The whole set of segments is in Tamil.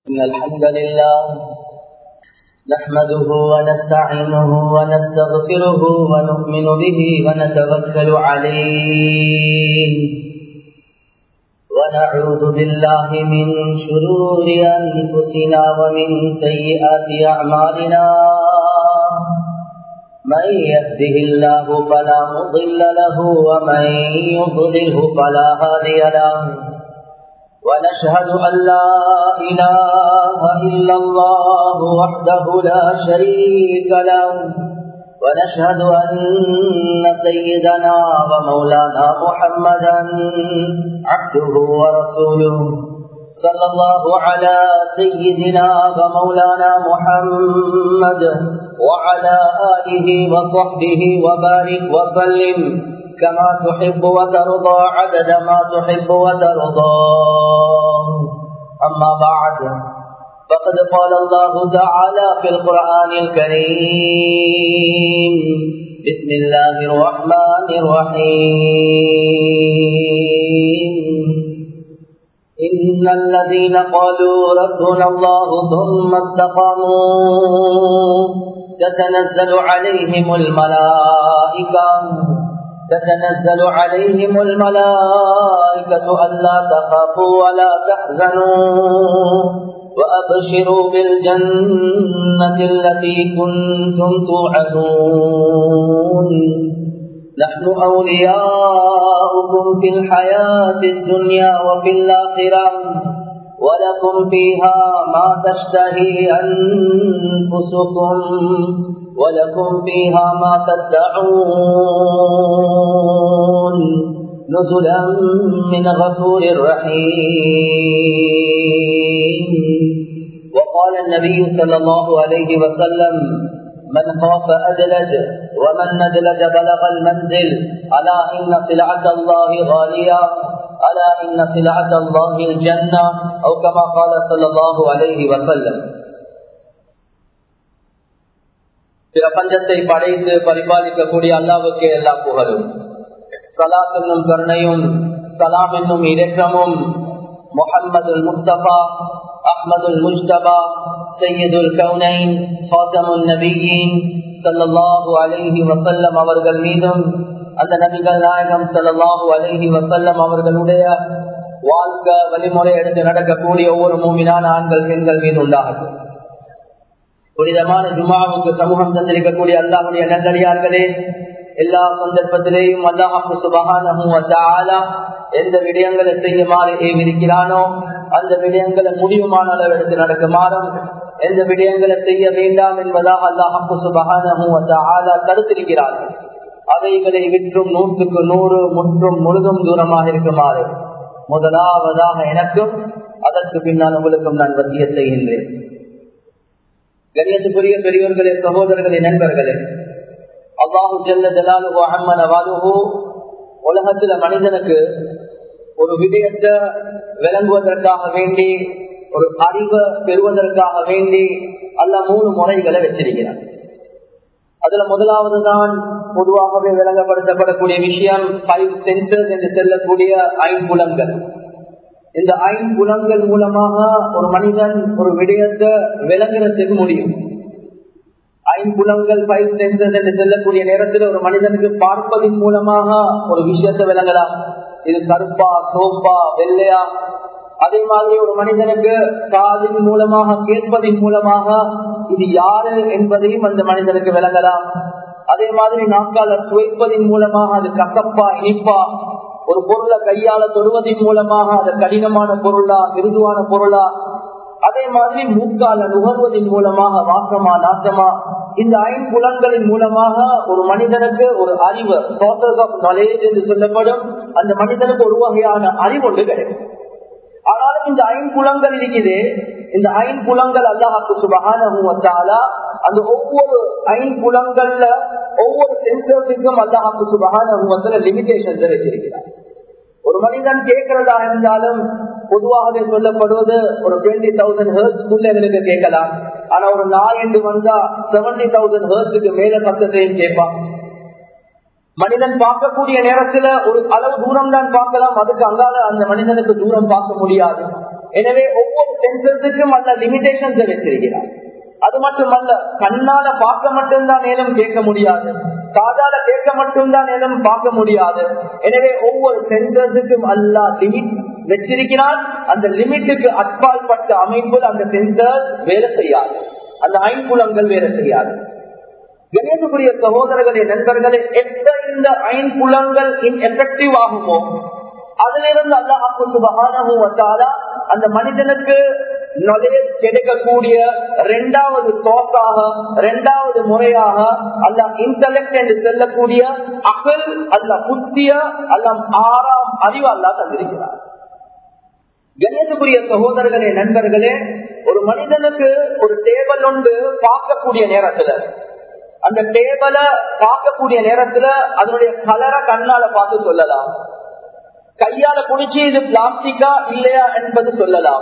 إن الحمد لله نحمده ونستعينه ونستغفره ونؤمن به ونتوكل عليه ونعوذ بالله من شرور أنفسنا ومن سيئات أعمالنا من يهده الله فلا مضل له ومن يضلله فلا هادي له ونشهد أن لا إله إلا الله وحده لا شريك له ونشهد أن سيدنا ومولانا محمدا عبده ورسوله صلى الله على سيدنا ومولانا محمد وعلى آله وصحبه وبارك وسلم كما تحب وترضى عدد ما تحب وترضى أما بعد فقد قال الله تعالى في القرآن الكريم بسم الله الرحمن الرحيم إن الذين قالوا ربنا الله ثم استقاموا تتنزل عليهم الملائكة تتنزل عليهم الملائكة ألا تخافوا ولا تحزنوا وأبشروا بالجنة التي كنتم توعدون نحن أولياؤكم في الحياة الدنيا وفي الآخرة ولكم فيها ما تشتهي أنفسكم ولكم فيها ما تدعون نزلا من غفور رحيم وقال النبي صلى الله عليه وسلم من خاف أدلج ومن ندلج بلغ المنزل ألا إن سلعة الله غالية ألا إن سلعة الله الجنة أو كما قال صلى الله عليه وسلم பிரபஞ்சத்தை படைத்து பரிபாலிக்கக்கூடிய அல்லாவுக்கு எல்லா புகழும் சலாத் என்னும் கருணையும் சலாம் என்னும் இரக்கமும் முகம்மது முஸ்தபா அஹ்மதுல் முஸ்தபா சையதுல் கவுனைன் ஃபாத்தமுல் நபியின் சல்லல்லாஹு அலைஹி வசல்லம் அவர்கள் மீதும் அந்த நபிகள் நாயகம் சல்லல்லாஹு அலைஹி வசல்லம் அவர்களுடைய வாழ்க்கை வழிமுறை எடுத்து நடக்கக்கூடிய ஒவ்வொரு மூமினான ஆண்கள் பெண்கள் மீது உண்டாகட்டும் புனிதமான ஜுமாவுக்கு சமூகம் தந்திருக்கக்கூடிய அல்லாஹுடைய நல்லடியார்களே எல்லா சந்தர்ப்பத்திலேயும் அல்லாஹு சுபகான எந்த விடயங்களை செய்யுமாறு ஏவிருக்கிறானோ அந்த விடயங்களை முடிவுமான அளவு எடுத்து நடக்குமாறும் எந்த விடயங்களை செய்ய வேண்டாம் என்பதாக அல்லாஹு சுபகான தடுத்திருக்கிறார்கள் அவைகளை விற்றும் நூற்றுக்கு நூறு முற்றும் முழுதும் தூரமாக இருக்குமாறு முதலாவதாக எனக்கும் அதற்கு பின்னால் உங்களுக்கும் நான் வசிய செய்கின்றேன் கண்ணியத்துக்குரிய பெரியோர்களே சகோதரர்களே நண்பர்களே அல்லாஹு ஜல்ல ஜலாலு அம்மன வாலுஹு உலகத்துல மனிதனுக்கு ஒரு விடயத்தை விளங்குவதற்காக வேண்டி ஒரு அறிவை பெறுவதற்காக வேண்டி அல்ல மூணு முறைகளை வச்சிருக்கிறார் அதுல முதலாவது தான் பொதுவாகவே விளங்கப்படுத்தப்படக்கூடிய விஷயம் ஃபைவ் சென்சர்ஸ் என்று செல்லக்கூடிய ஐம்புலங்கள் இந்த ஐம்புலங்கள் மூலமாக ஒரு மனிதன் ஒரு விடயத்தை விளங்குறதுக்கு முடியும் ஐம்புலங்கள் ஃபைவ் சென்சஸ் என்று செல்லக்கூடிய நேரத்தில் ஒரு மனிதனுக்கு பார்ப்பதின் மூலமாக ஒரு விஷயத்தை விளங்கலாம் இது கருப்பா சோப்பா வெள்ளையா அதே மாதிரி ஒரு மனிதனுக்கு காதின் மூலமாக கேட்பதின் மூலமாக இது யாரு என்பதையும் அந்த மனிதனுக்கு விளங்கலாம் அதே மாதிரி நாக்கால சுவைப்பதின் மூலமாக அது கசப்பா இனிப்பா ஒரு பொருளை கையால தொடுவதன் மூலமாக அது கடினமான பொருளா மிருதுவான பொருளா அதே மாதிரி மூக்கால நுகர்வதன் மூலமாக வாசமா நாசமா இந்த ஐம்புலன்களின் மூலமாக ஒரு மனிதனுக்கு ஒரு அறிவு சோர்சஸ் ஆஃப் நாலேஜ் என்று சொல்லப்படும் அந்த மனிதனுக்கு ஒரு வகையான அறிவு ஒன்று கிடைக்கும் ஆனாலும் இந்த ஐம்புலங்கள் இருக்குது இந்த ஐம்புலங்கள் அல்லாஹாக்கு சுபகான அந்த ஒவ்வொரு ஐம்புலங்கள்ல ஒவ்வொரு சென்சர்ஸுக்கும் அல்லாஹாக்கு சுபகான லிமிடேஷன்ஸ் வச்சிருக்கிறார் ஒரு மனிதன் கேட்கிறதா இருந்தாலும் பொதுவாகவே சொல்லப்படுவது ஒரு டுவெண்ட்டி தௌசண்ட் ஹேர்ட்ஸ்க்குள்ள எங்களுக்கு கேட்கலாம் ஆனா ஒரு நாய் என்று வந்தா செவன்டி தௌசண்ட் ஹேர்ட்ஸுக்கு மேல சத்தத்தையும் கேட்பான் மனிதன் பார்க்கக்கூடிய நேரத்துல ஒரு அளவு தூரம் தான் பார்க்கலாம் அதுக்கு அங்கால அந்த மனிதனுக்கு தூரம் பார்க்க முடியாது எனவே ஒவ்வொரு சென்சஸுக்கும் அல்ல லிமிடேஷன்ஸ் வச்சிருக்கிறார் அது மட்டுமல்ல கண்ணால பார்க்க மட்டும்தான் நேரம் கேட்க முடியாது காதால கேட்க மட்டும்தான் நேரம் பார்க்க முடியாது எனவே ஒவ்வொரு சென்சர்ஸுக்கும் அல்லா லிமிட் வச்சிருக்கிறான் அந்த லிமிட்டுக்கு அட்பால் பட்ட அமைப்பில் அந்த சென்சர்ஸ் வேலை செய்யாது அந்த ஐம்புலங்கள் வேலை செய்யாது கணேசபுரிய சகோதரர்களே நண்பர்களே எப்ப இந்த ஐம்புலங்கள் இன்எஃபெக்டிவ் ஆகுமோ அதுல இருந்து அல்லாஹாக்கு சுபகான அந்த மனிதனுக்கு நாலேஜ் கிடைக்கக்கூடிய இரண்டாவது சோர்ஸாக இரண்டாவது முறையாக அல்ல இன்டலெக்ட் என்று செல்லக்கூடிய அகல் அல்ல புத்திய அல்ல ஆறாம் அறிவு அல்லா தந்திருக்கிறார் கணேசபுரிய சகோதரர்களே நண்பர்களே ஒரு மனிதனுக்கு ஒரு டேபிள் ஒன்று பார்க்கக்கூடிய நேரத்துல அந்த டேபிள பார்க்கக்கூடிய நேரத்துல அதனுடைய கலரை கண்ணால பார்த்து சொல்லலாம் கையால புடிச்சு இது பிளாஸ்டிக்கா இல்லையா என்பது சொல்லலாம்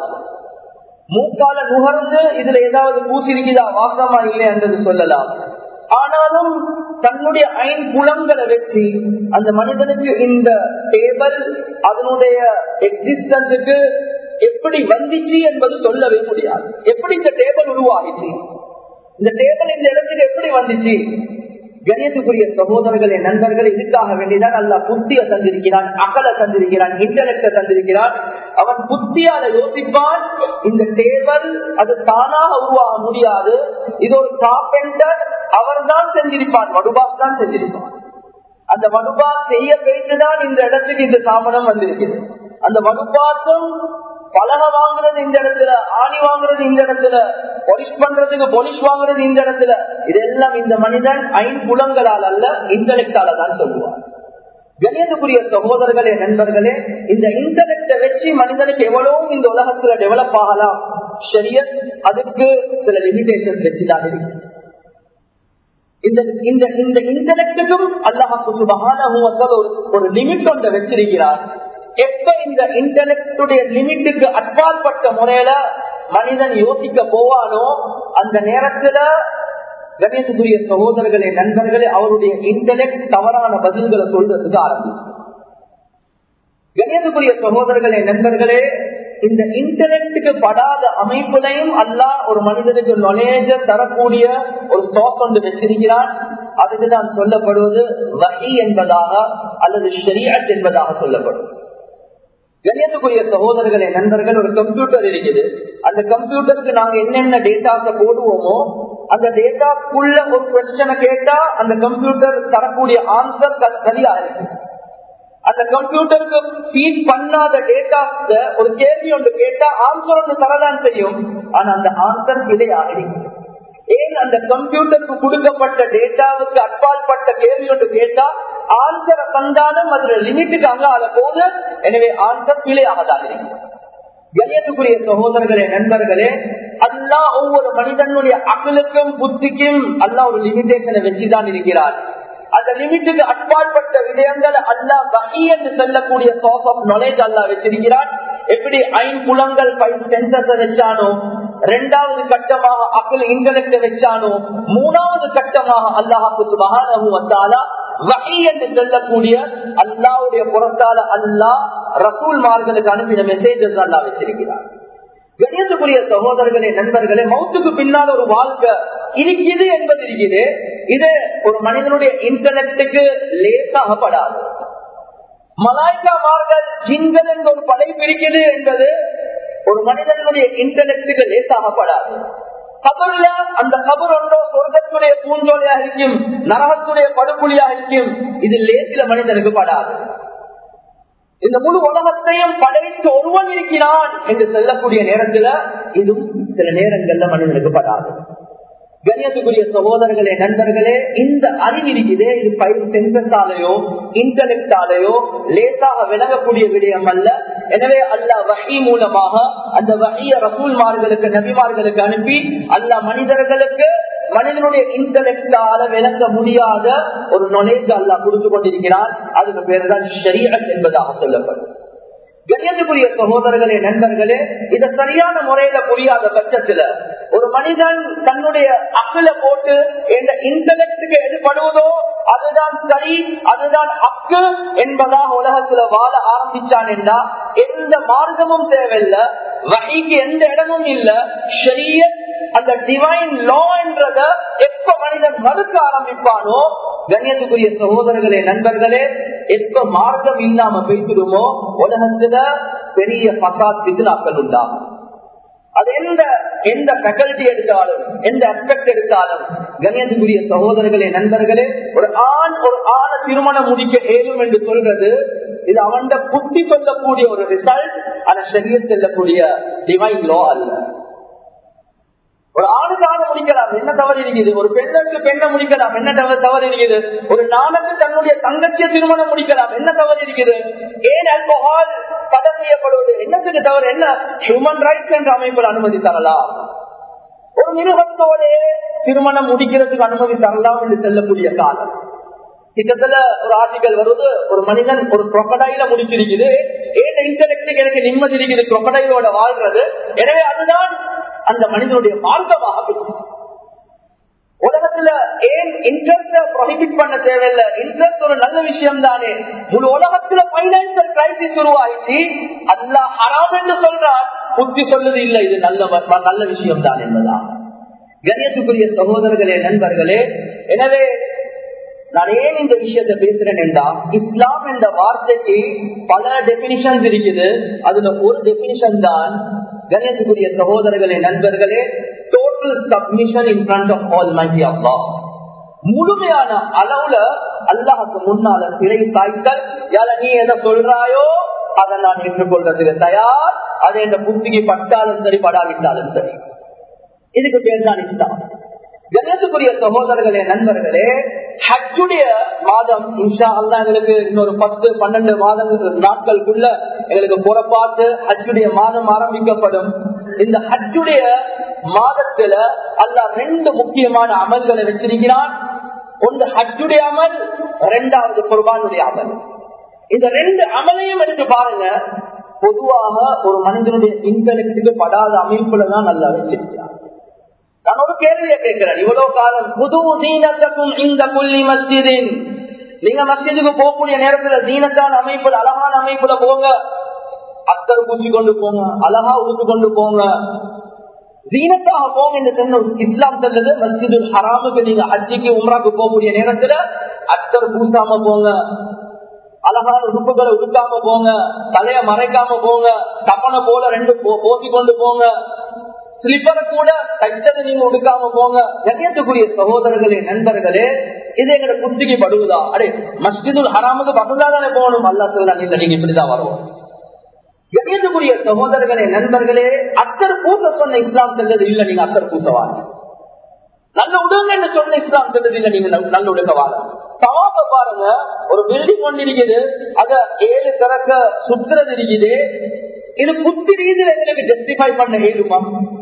மூக்கால நுகர்ந்து இதுல ஏதாவது பூசி இருக்குதா வாசமா இல்லையா என்றது சொல்லலாம் ஆனாலும் தன்னுடைய ஐம்புலங்களை வச்சு அந்த மனிதனுக்கு இந்த டேபிள் அதனுடைய எக்ஸிஸ்டன்ஸுக்கு எப்படி வந்துச்சு என்பது சொல்லவே முடியாது எப்படி இந்த டேபிள் உருவாகிச்சு இந்த டேபிள் இந்த இடத்துக்கு எப்படி வந்துச்சு கணியத்துக்குரிய சகோதரர்களே நண்பர்கள் இதுக்காக வேண்டிதான் அல்ல புத்திய தந்திருக்கிறான் அகல தந்திருக்கிறான் இன்டலெக்ட தந்திருக்கிறான் அவன் புத்தியால யோசிப்பான் இந்த டேபிள் அது தானாக உருவாக முடியாது இது ஒரு கார்பெண்டர் அவர் தான் செஞ்சிருப்பான் வடுபாஸ் தான் செஞ்சிருப்பான் அந்த வடுபா செய்ய வைத்துதான் இந்த இடத்துக்கு இந்த சாமனம் வந்திருக்கிறது அந்த வடுபாசம் பலக வாங்குறது இந்த இடத்துல ஆணி வாங்குறது இந்த இடத்துல பொலிஷ் பண்றதுக்கு பொலிஷ் வாங்குறது இந்த இடத்துல இதெல்லாம் இந்த மனிதன் ஐம்புலங்களால் அல்ல இன்டலெக்டால தான் சொல்லுவார் கணியத்துக்குரிய சகோதரர்களே நண்பர்களே இந்த இன்டலெக்ட வச்சு மனிதனுக்கு எவ்வளவு இந்த உலகத்துல டெவலப் ஆகலாம் ஷரியத் அதுக்கு சில லிமிடேஷன்ஸ் வச்சுதான் இருக்கு இந்த இந்த இந்த இன்டலெக்டுக்கும் அல்லாஹாக்கு சுபகான ஒரு ஒரு லிமிட் ஒன்றை வச்சிருக்கிறார் எப்ப இந்த இன்டலெக்டுடைய லிமிட்டுக்கு அட்பாற்பட்ட முறையில மனிதன் யோசிக்க போவானோ அந்த நேரத்துல கணேசத்துக்குரிய சகோதரர்களே நண்பர்களே அவருடைய இன்டலெக்ட் தவறான பதில்களை சொல்றதுக்கு ஆரம்பிக்கும் கணேசத்துக்குரிய சகோதரர்களே நண்பர்களே இந்த இன்டலெக்டுக்கு படாத அமைப்புலையும் அல்லா ஒரு மனிதனுக்கு நொலேஜ தரக்கூடிய ஒரு சோர்ஸ் ஒன்று வச்சிருக்கிறான் அதுக்கு தான் சொல்லப்படுவது வகி என்பதாக அல்லது ஷரியத் என்பதாக சொல்லப்படும் கண்ணியத்துக்குரிய சகோதரர்களே நண்பர்கள் ஒரு கம்ப்யூட்டர் இருக்குது அந்த கம்ப்யூட்டருக்கு நாங்க என்னென்ன டேட்டாஸ போடுவோமோ அந்த டேட்டாஸ்குள்ள ஒரு கொஸ்டனை கேட்டா அந்த கம்ப்யூட்டர் தரக்கூடிய ஆன்சர் சரியா இருக்கு அந்த கம்ப்யூட்டருக்கு ஃபீட் பண்ணாத டேட்டாஸ் ஒரு கேள்வி ஒன்று கேட்டா ஆன்சர் ஒன்று தரதான் செய்யும் ஆனா அந்த ஆன்சர் பிழையாக இருக்குது ஏன் அந்த கம்ப்யூட்டருக்கு கொடுக்கப்பட்ட டேட்டாவுக்கு அப்பாற்பட்ட கேள்வி ஒன்று கேட்டா ஆன்சரை தந்தாலும் அதுல லிமிட்டுக்கு அங்கால போது எனவே ஆன்சர் பிழையாக தான் இருக்கு கணியத்துக்குரிய சகோதரர்களே நண்பர்களே அல்லா ஒவ்வொரு மனிதனுடைய அகலுக்கும் புத்திக்கும் அல்லா ஒரு லிமிடேஷனை வச்சுதான் இருக்கிறார் அந்த லிமிட்டுக்கு அட்பாற்பட்ட விடயங்கள் அல்லா வகி என்று சொல்லக்கூடிய சோர்ஸ் ஆஃப் நாலேஜ் அல்லா வச்சிருக்கிறான் எப்படி ஐம்புலங்கள் ஃபைவ் சென்சஸ் வச்சானோ இரண்டாவது கட்டமாக அக்குல் இன்டலெக்ட வச்சானோ மூணாவது கட்டமாக அல்லாஹாக்கு சுபகானு வந்தாலா வகை என்று சொல்லக்கூடிய அல்லாவுடைய புறத்தால அல்லாஹ் ரசூல்மார்களுக்கு அனுப்பின மெசேஜஸ் அல்லா வச்சிருக்கிறார் கணியத்துக்குரிய சகோதரர்களே நண்பர்களே மௌத்துக்கு பின்னால் ஒரு வாழ்க்கை இருக்குது என்பது இருக்குது இது ஒரு மனிதனுடைய இன்டலெக்டுக்கு லேசாகப்படாது மலாய்க்காமார்கள் ஜின்கள் என்ற ஒரு படைப்பு இருக்குது என்பது ஒரு மனிதனுடைய இன்டலெக்டுக்கு லேசாகப்படாது கபர்ல அந்த கபர் ஒன்றோ சொர்க்கத்துடைய பூஞ்சோலையாக இருக்கும் நரகத்துடைய படுகொலியாக இருக்கும் இது லேசில மனிதனுக்கு படாது இந்த முழு உலகத்தையும் படைத்து ஒருவன் இருக்கிறான் என்று சொல்லக்கூடிய நேரத்துல இதுவும் சில நேரங்கள்ல மனிதனுக்கு படாது கண்ணியத்துக்குரிய சகோதரர்களே நண்பர்களே இந்த அறிவு இருக்குது இது ஃபைவ் சென்சஸாலேயோ இன்டலெக்டாலேயோ லேசாக விலகக்கூடிய விடயம் அல்ல எனவே அல்லா வகை மூலமாக அந்த வகைய ரசூல்மார்களுக்கு நபிமார்களுக்கு அனுப்பி அல்லா மனிதர்களுக்கு மனிதனுடைய இன்டலெக்டால விளங்க முடியாத ஒரு நாலேஜ் அல்லா கொடுத்து கொண்டிருக்கிறான் அதுக்கு பேருதான் ஷரியத் என்பதாக சொல்லப்படும் கண்ணியத்துக்குரிய சகோதரர்களே நண்பர்களே இத சரியான முறையில புரியாத பட்சத்துல ஒரு மனிதன் தன்னுடைய அக்கல போட்டு எந்த இன்டலெக்டுக்கு எதுபடுவதோ அதுதான் சரி அதுதான் ஹக்கு என்பதாக உலகத்துல வாழ ஆரம்பிச்சான் என்றா எந்த மார்க்கமும் தேவையில்ல வகைக்கு எந்த இடமும் இல்ல ஷரிய அந்த டிவைன் லா என்றத எப்ப மனிதன் மறுக்க ஆரம்பிப்பானோ கண்ணியத்துக்குரிய சகோதரர்களே நண்பர்களே எப்ப மார்க்கம் இல்லாம பேசிடுமோ உலகத்துல பெரிய பசாத் பித்னாக்கள் உண்டாகும் அது எந்த எந்த ஃபேக்கல்டி எடுத்தாலும் எந்த அஸ்பெக்ட் எடுத்தாலும் கண்ணியத்துக்குரிய சகோதரர்களே நண்பர்களே ஒரு ஆண் ஒரு ஆணை திருமணம் முடிக்க ஏழும் என்று சொல்றது இது அவன் புத்தி சொல்லக்கூடிய ஒரு ரிசல்ட் ஆனா சரிய செல்லக்கூடிய டிவைன் லோ அல்ல ஒரு ஆணுக்கு ஆணை முடிக்கலாம் என்ன தவறு இருக்குது ஒரு பெண்ணுக்கு பெண்ணை முடிக்கலாம் என்ன தவறு இருக்குது ஒரு நானுக்கு தன்னுடைய தங்கச்சியை திருமணம் முடிக்கலாம் என்ன தவறு இருக்குது ஏன் ஆல்கோஹால் தடை செய்யப்படுவது என்னத்துக்கு தவறு என்ன ஹியூமன் ரைட்ஸ் என்ற அமைப்பில் அனுமதி தரலாம் ஒரு மிருகத்தோட திருமணம் முடிக்கிறதுக்கு அனுமதி தரலாம் என்று செல்லக்கூடிய காலம் கிட்டத்தட்ட ஒரு ஆர்டிகல் வருவது ஒரு மனிதன் ஒரு crocodile அ முடிச்சிருக்குது ஏன் இன்டலெக்டுக்கு எனக்கு நிம்மதி இருக்குது crocodileோட வாழ்றது எனவே அதுதான் அந்த மனிதனுடைய மார்க்கமாக போயிடுச்சு. உலகத்துல ஏன் இன்ட்ரெஸ்ட ப்ரொஹிபிட் பண்ண தேவையில்லை இன்ட்ரெஸ்ட் ஒரு நல்ல விஷயம் தானே முழு உலகத்துல பைனான்சியல் கிரைசிஸ் உருவாயிச்சு அல்லாஹ் ஹராம் என்று சொல்றார் புத்தி சொல்லுது இல்ல இது நல்ல ம- நல்ல விஷயம் தான் என்பதா கண்ணியத்துக்குரிய சகோதரர்களே நண்பர்களே எனவே நான் ஏன் இந்த விஷயத்தை பேசுறேன் என்றா இஸ்லாம் என்ற வார்த்தைக்கு பல டெபினிஷன்ஸ் இருக்குது அதுல ஒரு டெபினிஷன் தான் கணேசக்குரிய சகோதரர்களே நண்பர்களே total submission in front of almighty அப்பா முழுமையான அளவுல அல்லாஹுக்கு முன்னால சிறை சாய்த்தல் யால நீ எதை சொல்றாயோ அதை நான் ஏற்றுக்கொள்றதுக்கு தயார் அது என்ற புத்திக்கு பட்டாலும் சரி படாவிட்டாலும் சரி இதுக்கு பேர் தான் இஸ்லாம் கணேசக்குரிய சகோதரர்களே நண்பர்களே ஹஜ்ஜுடைய மாதம் இன்ஷா அல்லா எங்களுக்கு இன்னொரு பத்து பன்னெண்டு மாதங்கள் நாட்களுக்குள்ள எங்களுக்கு புறப்பாட்டு ஹஜ்ஜுடைய மாதம் ஆரம்பிக்கப்படும் இந்த ஹஜ்ஜுடைய மாதத்துல அல்லாஹ் ரெண்டு முக்கியமான அமல்களை வச்சிருக்கிறான் ஒன்று ஹஜ்ஜுடைய அமல் ரெண்டாவது குர்பானுடைய அமல் இந்த ரெண்டு அமலையும் எடுத்து பாருங்க பொதுவாக ஒரு மனிதனுடைய இன்டலெக்டுக்கு படாத அமைப்புல தான் நல்லா வச்சிருக்கிறான் நான் ஒரு கேள்வியை கேட்கிறேன் இவ்வளவு காலம் புது சீனத்துக்கும் இந்த புள்ளி மஸ்ஜிதின் நீங்க மஸ்ஜிதுக்கு போகக்கூடிய நேரத்துல சீனத்தான அமைப்புல அழகான அமைப்புல போங்க அத்தர் பூசி கொண்டு போங்க அழகா உடுத்து கொண்டு போங்க ஜீனத்தாக போங்க என்று சொன்ன இஸ்லாம் சொல்றது மஸ்ஜிதுல் ஹராமுக்கு நீங்க ஹஜ்ஜிக்கு உம்ராக்கு போகக்கூடிய நேரத்துல அத்தர் பூசாம போங்க அழகான உடுப்புகளை உடுக்காம போங்க தலைய மறைக்காம போங்க கப்பனை போல ரெண்டு போ- போத்தி கொண்டு போங்க ஸ்லிப்பரை கூட தைச்சது நீங்க உடுக்காம போங்க கண்ணியத்துக்குரிய சகோதரர்களே நண்பர்களே இது எங்கட புத்திக்கு படுவதா அடே மஸ்ஜிதுல் ஹராமுக்கு வசந்தா தானே போகணும் அல்லா சொல்ல நீங்க நீங்க இப்படிதான் வரும் கண்ணியத்துக்குரிய சகோதரர்களே நண்பர்களே அத்தர் பூச சொன்ன இஸ்லாம் சென்றது இல்ல நீங்க அத்தர் பூசவாங்க நல்ல உடுங்க என்று சொன்ன இஸ்லாம் சென்றது இல்ல நீங்க நல்ல- நல்ல உடுக்கவாங்க தவாப்ப பாருங்க ஒரு பில்டிங் ஒன்று இருக்குது அத ஏழு திறக்க சுத்துறது இருக்குது இது புத்தி ரீதியில எங்களுக்கு ஜஸ்டிஃபை பண்ண ஏழுமா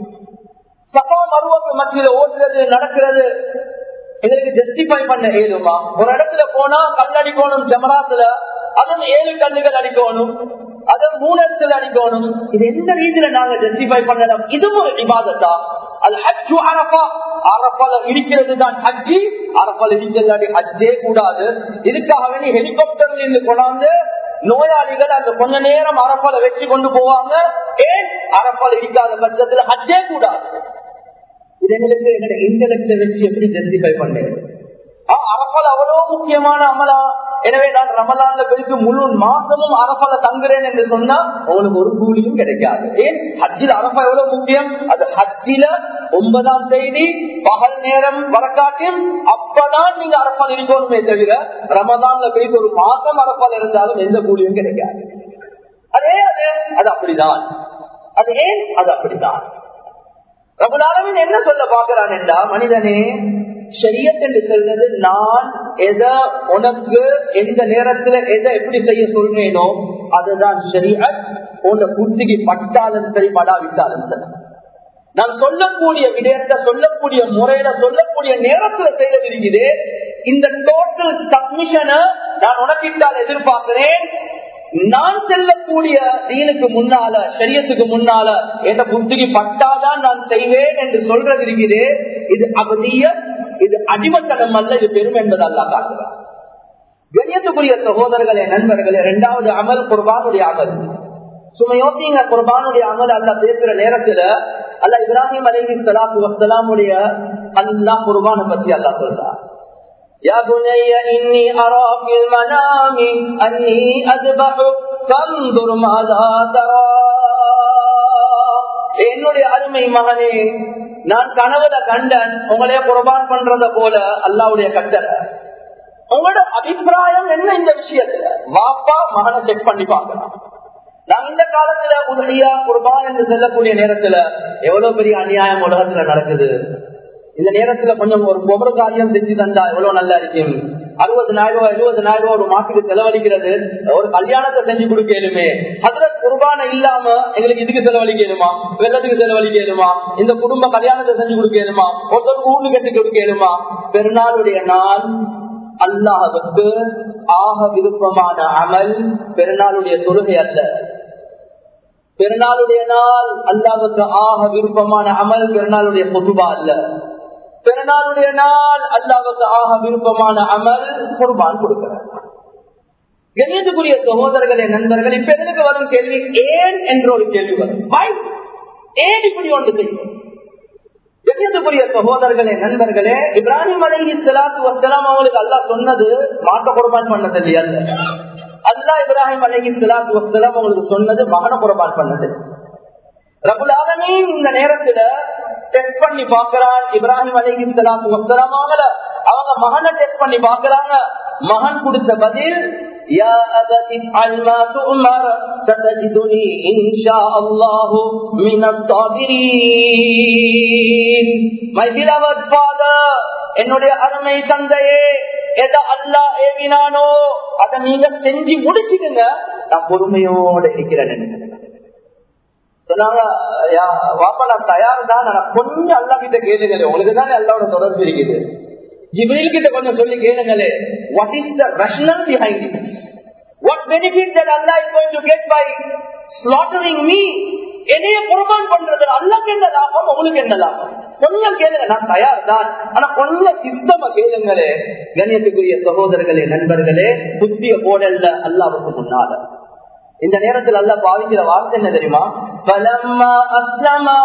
சபா மருவக்கு மத்தியில ஓட்டுறது நடக்கிறது எங்களுக்கு ஜஸ்டிஃபை பண்ண ஏழுமா ஒரு இடத்துல போனா கல் அடிக்கணும் ஜமராத்துல அதுவும் ஏழு கல்லுகள் அடிக்கணும் அதை மூணு இடத்துல அடிக்கணும் இது எந்த ரீதியில நாங்க ஜஸ்டிஃபை பண்ணலாம் இதுவும் ஒரு இபாதத்தா அது ஹஜ்ஜு அரபா அரபால இருக்கிறது தான் ஹஜ்ஜி அரபால இருக்கிறது ஹஜ்ஜே கூடாது இதுக்காக வேண்டி ஹெலிகாப்டர்ல இருந்து கொண்டாந்து நோயாளிகள் அந்த கொஞ்ச நேரம் அரப்பால வச்சு கொண்டு போவாங்க ஏன் அரப்பால இருக்காத பட்சத்துல ஹஜ்ஜே கூடாது இது எங்களுக்கு எங்க இன்டெலக்ட வச்சு எப்படி ஜஸ்டிஃபை பண்ணேன் அரபால் அவ்வளவு முக்கியமான அமலா எனவே நான் ரமலான்ல போயிட்டு முழு மாசமும் அரபால தங்குறேன் என்று சொன்னா உங்களுக்கு ஒரு கூலியும் கிடைக்காது ஏன் ஹஜ்ஜில் அரபா எவ்வளவு முக்கியம் அது ஹஜ்ஜில ஒன்பதாம் தேதி பகல் நேரம் வரக்காட்டியும் அப்பதான் நீங்க அரபால் இருக்கணுமே தவிர ரமதான்ல போயிட்டு ஒரு மாசம் அரபால் இருந்தாலும் எந்த கூலியும் கிடைக்காது அதே அது அது அப்படிதான் அது ஏன் அது அப்படிதான் ரகுலாலமின் என்ன சொல்ல பாக்குறான் என்றா மனிதனே ஷரியத் என்று சொல்றது நான் எதை உனக்கு எந்த நேரத்துல எதை எப்படி செய்ய சொல்றேனோ அதுதான் ஷரியத் உன புத்திக்கு பட்டாலும் சரி படாவிட்டாலும் சரி நான் சொல்லக்கூடிய விடயத்தை சொல்லக்கூடிய முறையில சொல்லக்கூடிய நேரத்துல செய்யறது இருக்குது இந்த டோட்டல் சப்மிஷனை நான் உனக்கிட்டால் எதிர்பார்க்கிறேன் நான் செல்லக்கூடிய தீனுக்கு முன்னால சரியத்துக்கு முன்னால என்ற புத்திக்கு பட்டாதான் நான் செய்வேன் என்று சொல்றது இருக்கிறே இது அவதிய இது அடிமத்தனம் அல்ல இது பெரும் என்பது அல்லா காட்டுறார் கண்ணியத்துக்குரிய சகோதரர்களே நண்பர்களே இரண்டாவது அமல் குர்பானுடைய அமல் சும்மா யோசிங்க குர்பானுடைய அமல் அல்ல பேசுற நேரத்துல அல்ல இப்ராஹிம் அலஹி சலாத்து வசலாமுடைய அல்லா குர்பானை பத்தி அல்லா சொல்றார் يا بني إني أرى في المنام أني أذبحك فانظر ماذا ترى என்னுடைய அருமை மகனே நான் கனவுல கண்டன் உங்களைய குர்பான் பண்றத போல அல்லாவுடைய கட்டளை உங்களோட அபிப்பிராயம் என்ன இந்த விஷயத்துல வாப்பா மகனை செக் பண்ணி பார்க்கலாம் நான் இந்த காலத்துல உதவியா குர்பான் என்று செல்லக்கூடிய நேரத்துல எவ்வளவு பெரிய அநியாயம் உலகத்துல நடக்குது இந்த நேரத்துல கொஞ்சம் ஒரு பொபர காரியம் செஞ்சு தந்தா எவ்வளவு நல்லா இருக்கும் அறுபதனாயிரம் ரூபாய் எழுபதனாயிரம் ரூபாய் ஒரு மாட்டுக்கு செலவழிக்கிறது ஒரு கல்யாணத்தை செஞ்சு கொடுக்கலுமே அதுல குர்பான இல்லாம எங்களுக்கு இதுக்கு செலவழிக்கலுமா வெள்ளத்துக்கு செலவழிக்கலுமா இந்த குடும்ப கல்யாணத்தை செஞ்சு கொடுக்கலுமா ஒருத்தருக்கு ஊடு கட்டி கொடுக்கலுமா பெருநாளுடைய நாள் அல்லாஹுக்கு ஆக விருப்பமான அமல் பெருநாளுடைய தொழுகை அல்ல பெருநாளுடைய நாள் அல்லாவுக்கு ஆக விருப்பமான அமல் பெருநாளுடைய பொதுவா அல்ல பெருநாளுடைய நாள் அல்லாவுக்கு ஆக விருப்பமான அமல் குர்பான் கொடுக்கிறார் கணியத்துக்குரிய சகோதரர்களே நண்பர்கள் இப்ப எனக்கு வரும் கேள்வி ஏன் என்ற ஒரு கேள்வி வரும் ஏன் இப்படி ஒன்று செய்யும் கண்ணியத்துக்குரிய சகோதரர்களே நண்பர்களே இப்ராஹிம் அலி சலாத்து வசலாம் அவங்களுக்கு அல்லா சொன்னது மாட்ட குர்பான் பண்ண சொல்லி அல்ல அல்லா இப்ராஹிம் அலி சலாத்து வசலாம் அவங்களுக்கு சொன்னது மகன குர்பான் பண்ண சொல்லி ரகுலாதமே இந்த நேரத்துல டெஸ்ட் பண்ணி பாக்குறான் இப்ராஹிம் அலி சலாத்து வசலாம் அவங்கள அவங்க மகனை டெஸ்ட் பண்ணி பாக்குறாங்க மகன் கொடுத்த பதில் يا أبت افعل ما تؤمر ستجدني إن شاء الله من الصابرين My beloved father என்னுடைய அருமை தந்தையே எதை அல்லா ஏவினானோ அதை நீங்க செஞ்சு முடிச்சுடுங்க நான் பொறுமையோட இருக்கிறேன்னு சொன்னாங்க சொன்னாங்க வாப்பா நான் தயார் தான் நான் கொஞ்சம் அல்லா கிட்ட கேளுங்களே உங்களுக்கு தானே அல்லாவோட தொடர்பு இருக்குது ஜிபிரில் கிட்ட கொஞ்சம் சொல்லி கேளுங்களே what is the rationale behind it what benefit that Allah is going to get by slaughtering me என்னைய குர்பான் பண்றது அல்லாக்கு என்ன லாபம் உங்களுக்கு என்ன லாபம் கொஞ்சம் கேளுங்க நான் தயார் தான் ஆனா கொஞ்சம் இஷ்டமா கேளுங்களே கண்ணியத்துக்குரிய சகோதரர்களே நண்பர்களே புத்திய போடல்ல அல்லாவுக்கு முன்னால இந்த நேரத்தில் அல்ல பாவிக்கிற வார்த்தை என்ன தெரியுமா பலம்மா அஸ்லமா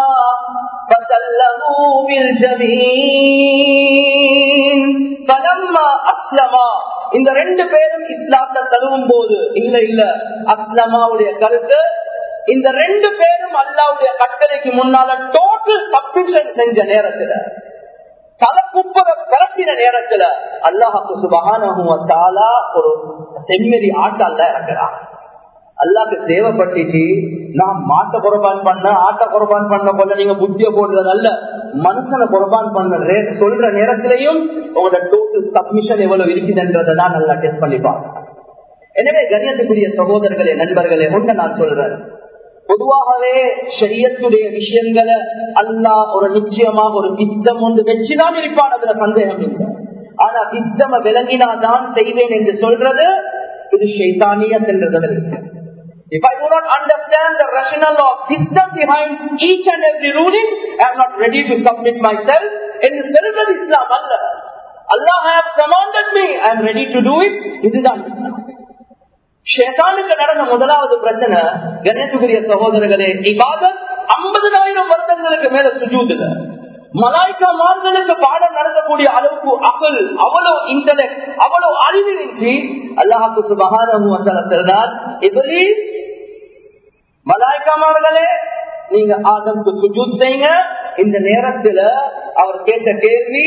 இந்த ரெண்டு பேரும் இஸ்லாத்தை தழுவும் போது இல்ல இல்ல அஸ்லமாவுடைய கருத்து இந்த ரெண்டு பேரும் அல்லாவுடைய கட்டளைக்கு முன்னால டோட்டல் சப்மிஷன் செஞ்ச நேரத்துல தலைக்குப்பத பிறப்பின நேரத்துல அல்லாஹு சுபகான ஒரு செம்மறி ஆட்டால இறக்குறான் அல்லாக்கு தேவைப்பட்டுச்சு நான் மாட்டை குரபான் பண்ண ஆட்டை குரபான் பண்ண போல நீங்க புத்திய போடுறது அல்ல மனுஷனை குரபான் பண்ண சொல்ற நேரத்திலையும் உங்களோட டோட்டல் சப்மிஷன் எவ்வளவு இருக்குதுன்றதை தான் நல்லா டெஸ்ட் பண்ணி பார்க்கலாம் எனவே கண்ணியத்துக்குரிய சகோதரர்களே நண்பர்களே ஒன்று நான் சொல்றேன் பொதுவாகவே ஷரியத்துடைய விஷயங்களை அல்லா ஒரு நிச்சயமாக ஒரு விஸ்டம் ஒன்று வச்சுதான் இருப்பான் அதுல சந்தேகம் இல்லை ஆனா விஸ்டம விளங்கினாதான் செய்வேன் என்று சொல்றது இது ஷைத்தானியத் என்றது If I do not understand the rationale of wisdom behind each and every ruling, I am not ready to submit myself. In the cerebral Islam, Allah. Allah have commanded me, I am ready to do it. இதுதான் இஸ்லாம் ஷேதானுக்கு நடந்த முதலாவது பிரச்சனை கணேசுக்குரிய சகோதரர்களே இபாதத் ஐம்பதனாயிரம் வருடங்களுக்கு மேல சுஜூதுல மலாய்க்கா மார்களுக்கு பாடம் நடத்தக்கூடிய அளவுக்கு அகல் அவ்வளவு இன்டலெக்ட் அவ்வளவு அறிவு இருந்துச்சு அல்லாஹாக்கு சுபகான சொல்றார் இபலீஸ் மலாய்க்காமார்களே நீங்க ஆதம்க்கு சுஜூத் செய்யுங்க இந்த நேரத்துல அவர் கேட்ட கேள்வி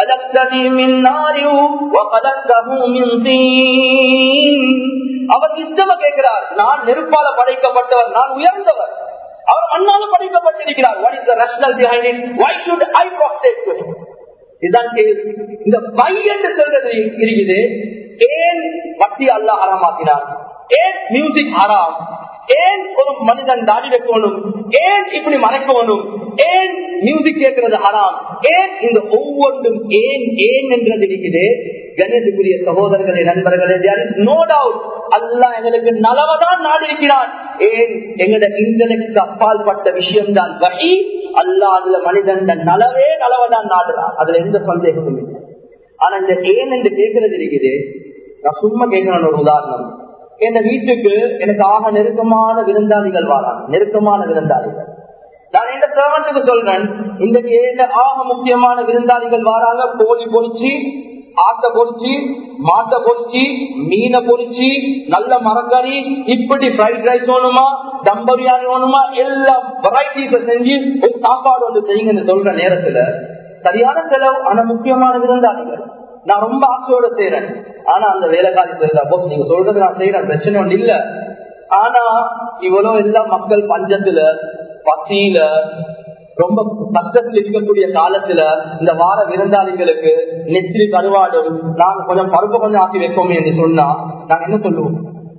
அவர் இஷ்டம கேட்கிறார் நான் நெருப்பால படைக்கப்பட்டவர் நான் உயர்ந்தவர் அவர் மண்ணால படைக்கப்பட்டிருக்கிறார் what is the rationale behind it why should I prostrate to him இதுதான் கேள்வி இந்த பை என்று சொல்றது இருக்குது ஏன் வட்டி அல்லாஹ் ஹராமாக்கினார் ஏன் மியூசிக் ஹராம் ஏன் ஒரு மனிதன் தாடி வைக்கணும் ஏன் இப்படி மறைக்கணும் ஏன் மியூசிக் கேட்கறது ஹராம் ஏன் இந்த ஒவ்வொன்றும் ஏன் ஏன் என்றது இருக்குது கணேசுக்குரிய சகோதரர்களே நண்பர்களே நோ டவுட் அல்லா எங்களுக்கு நலவதான் நாடு இருக்கிறான் ஏன் எங்கட இன்டர்நெட் அப்பால் பட்ட விஷயம் தான் வகை அல்லா அதுல மனிதன் நலவே நலவதான் நாடுறான் அதுல எந்த சந்தேகமும் இல்லை ஆனா இந்த ஏன் என்று கேட்கறது இருக்குது நான் சும்மா கேட்கணும் ஒரு உதாரணம் என் வீட்டுக்கு எனக்கு ஆக நெருக்கமான விருந்தாளிகள் வாராங்க நெருக்கமான விருந்தாளிகள் நான் இந்த சர்வன்ட்டுக்கு சொல்றேன் இன்றைக்கு ஏன் ஆக முக்கியமான விருந்தாளிகள் வாராங்க கோழி பொறிச்சு ஆட்டை பொறிச்சு மாட்டை பொறிச்சு மீனை பொறிச்சு நல்ல மரக்கறி இப்படி ஃப்ரைட் ரைஸ் வேணுமா தம் பிரியாணி வேணுமா எல்லா வெரைட்டிஸ செஞ்சு ஒரு சாப்பாடு ஒன்று செய்யுங்கன்னு சொல்ற நேரத்துல சரியான செலவு ஆனா முக்கியமான விருந்தாளிகள் நான் ரொம்ப ஆசையோட செய்யறேன் ஆனா அந்த வேலைக்காரி சொல்ற போஸ் நீங்க சொல்றது நான் செய்யறேன் பிரச்சனை ஒண்ணு இல்ல ஆனா இவ்வளவு எல்லாம் மக்கள் பஞ்சத்துல பசியில ரொம்ப கஷ்டத்தில் இருக்கக்கூடிய காலத்துல இந்த வார விருந்தாளிகளுக்கு நெத்திரி கருவாடும் நாங்க கொஞ்சம் பருப்பு கொஞ்சம் ஆக்கி வைப்போம் என்று சொன்னா நாங்க என்ன சொல்லுவோம்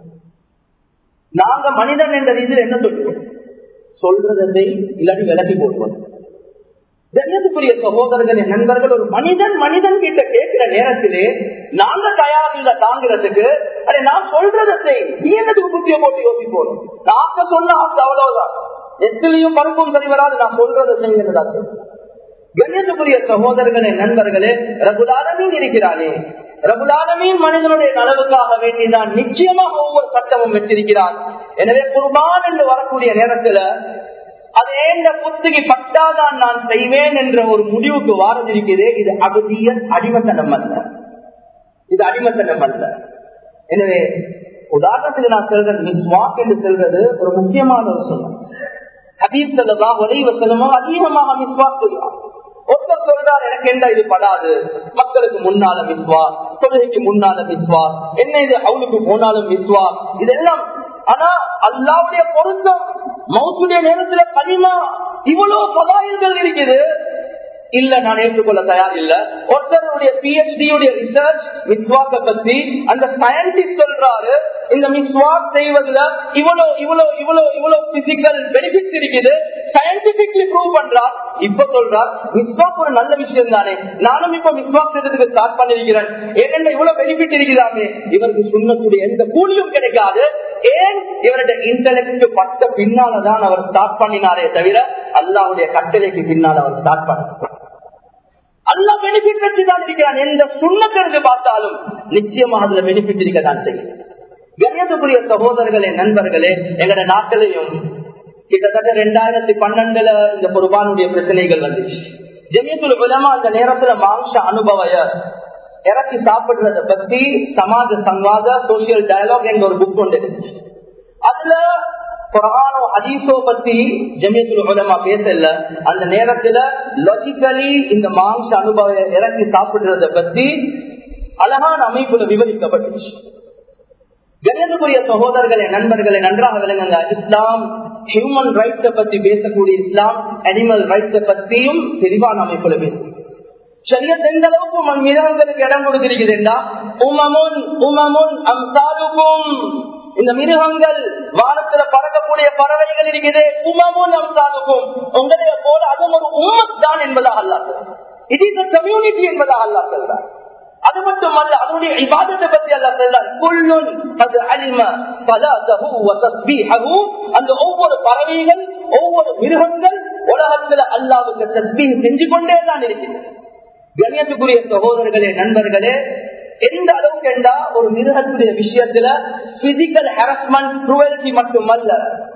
நாங்க மனிதன் என்ற ரீதியில் என்ன சொல்லுவோம் சொல்றதை செய் இல்லாட்டி விலக்கி போடுவோம் கண்ணியத்துக்குரிய சகோதரர்களே நண்பர்கள் ஒரு மனிதன் மனிதன் கிட்ட கேட்கிற நேரத்திலே நாங்க தயார் இல்ல தாங்கிறதுக்கு அதை நான் சொல்றதை செய் நீ என்னதுக்கு புத்திய போட்டு யோசிப்போம் நாக்க சொன்ன ஆசை அவ்வளவுதான் எத்திலையும் பருப்பும் சரி வராது நான் சொல்றதை செய்யுங்கதா சொல்றேன் கண்ணியத்துக்குரிய சகோதரர்களே நண்பர்களே ரகுலாலமீன் இருக்கிறானே ரகுலாலமீன் மனிதனுடைய நலவுக்காக வேண்டிதான் நிச்சயமாக ஒவ்வொரு சட்டமும் வச்சிருக்கிறான் எனவே குர்பான் என்று வரக்கூடிய நேரத்துல அது ஏந்த புத்துக்கு பட்டாதான் நான் செய்வேன் என்ற ஒரு முடிவுக்கு வாரதிருக்கிறதே இது அகதிய அடிமத்தனம் அல்ல இது அடிமத்தனம் அல்ல எனவே உதாரணத்துக்கு நான் சொல்றேன் மிஸ்வாக் என்று சொல்றது ஒரு முக்கியமான ஒரு சொல்லம் ஹபீப் செல்லதா ஒரே வசனமோ அதிகமாக மிஸ்வாக் செய்வார் ஒருத்தர் சொல்றார் எனக்கு என்ன இது படாது மக்களுக்கு முன்னால மிஸ்வா தொழுகைக்கு முன்னால மிஸ்வா என்ன இது அவனுக்கு போனாலும் மிஸ்வா இதெல்லாம் ஆனா அல்லாவுடைய பொருத்தம் மௌத்துடைய நேரத்துல களிமா இவ்வளவு பதாயில்கள் இருக்குது இல்ல நான் ஏற்றுக்கொள்ள தயார் இல்ல ஒருத்தருடைய பிஹெச்டி உடைய ரிசர்ச் மிஸ்வாக்க பத்தி அந்த சயின்டிஸ்ட் சொல்றாரு இந்த மிஸ்வாக் செய்வதுல இவ்வளவு இவ்வளவு இவ்வளவு இவ்வளவு பிசிக்கல் பெனிஃபிட்ஸ் இருக்குது சயின்டிபிக்லி ப்ரூவ் பண்றார் இப்ப சொல்றார் மிஸ்வாக் ஒரு நல்ல விஷயம் தானே நானும் இப்ப மிஸ்வாக் செய்யறதுக்கு ஸ்டார்ட் பண்ணிருக்கிறேன் ஏனென்ற இவ்வளவு பெனிஃபிட் இருக்கிறாமே இவருக்கு சுண்ணக்கூடிய எந்த கூலியும் கிடைக்காது ஏன் இவருடைய இன்டலெக்ட் பட்ட பின்னாலதான் அவர் ஸ்டார்ட் பண்ணினாரே தவிர அல்லாவுடைய கட்டளைக்கு பின்னால் அவர் ஸ்டார்ட் பண்ண அல்லா பெனிஃபிட் வச்சுதான் இருக்கிறான் எந்த சுண்ணத்திற்கு பார்த்தாலும் நிச்சயமா அதுல பெனிஃபிட் இருக்க தான் செய்யும் கண்ணியத்துக்குரிய சகோதரர்களே நண்பர்களே எங்கட நாட்டிலையும் கிட்டத்தட்ட ரெண்டாயிரத்தி பன்னெண்டுல இந்த குர்பானுடைய பிரச்சனைகள் வந்துச்சு ஜமியத்துல விலமா அந்த நேரத்துல மாம்ச அனுபவய இறச்சி சாப்பிடுறத பத்தி சமாஜ சங்வாத சோசியல் டயலாக் என்ற ஒரு புக் கொண்டு இருந்துச்சு அதுல குரானோ ஹதீஸோ பத்தி ஜமியத்துல உலமா பேசல அந்த நேரத்துல லாஜிக்கலி இந்த மாம்ச அனுபவ இறச்சி சாப்பிடுறத பத்தி அழகான அமைப்புல விவரிக்கப்பட்டுச்சு கணியத்துக்குரிய சகோதரர்களே நண்பர்களே நன்றாக விளங்குங்க இஸ்லாம் ஹியூமன் ரைட்ஸ பத்தி பேசக்கூடிய இஸ்லாம் அனிமல் ரைட்ஸ பத்தியும் தெளிவான அமைப்புல பேசும் சரியத் எந்த அளவுக்கு மிருகங்களுக்கு இடம் கொடுத்திருக்கிறேன்டா உமமுன் உமமுன் அம்சாலுக்கும் இந்த மிருகங்கள் வானத்துல பறக்கக்கூடிய பறவைகள் இருக்குது உமமுன் அம்சாலுக்கும் உங்களைய போல அதுவும் ஒரு உம்மத் தான் என்பதாக அல்லா இட் இஸ் கம்யூனிட்டி என்பதாக அல்லா சொல்றார் அது மட்டுமல்ல அதனுடைய இபாதத்தை பத்தி அல்ல சொல்றார் குல்லுன் அது அலிம சலாதஹு வ தஸ்பீஹஹு அந்த ஒவ்வொரு பறவைகள் ஒவ்வொரு மிருகங்கள் உலகத்துல அல்லாஹ்வுக்கு தஸ்பீஹ் செஞ்சு கொண்டே தான் இருக்குது கணியத்துக்குரிய சகோதரர்களே நண்பர்களே எந்த அளவுக்கு என்றா ஒரு மிருகத்துடைய விஷயத்துல பிசிக்கல் ஹரஸ்மெண்ட் குருவல்டி மட்டுமல்ல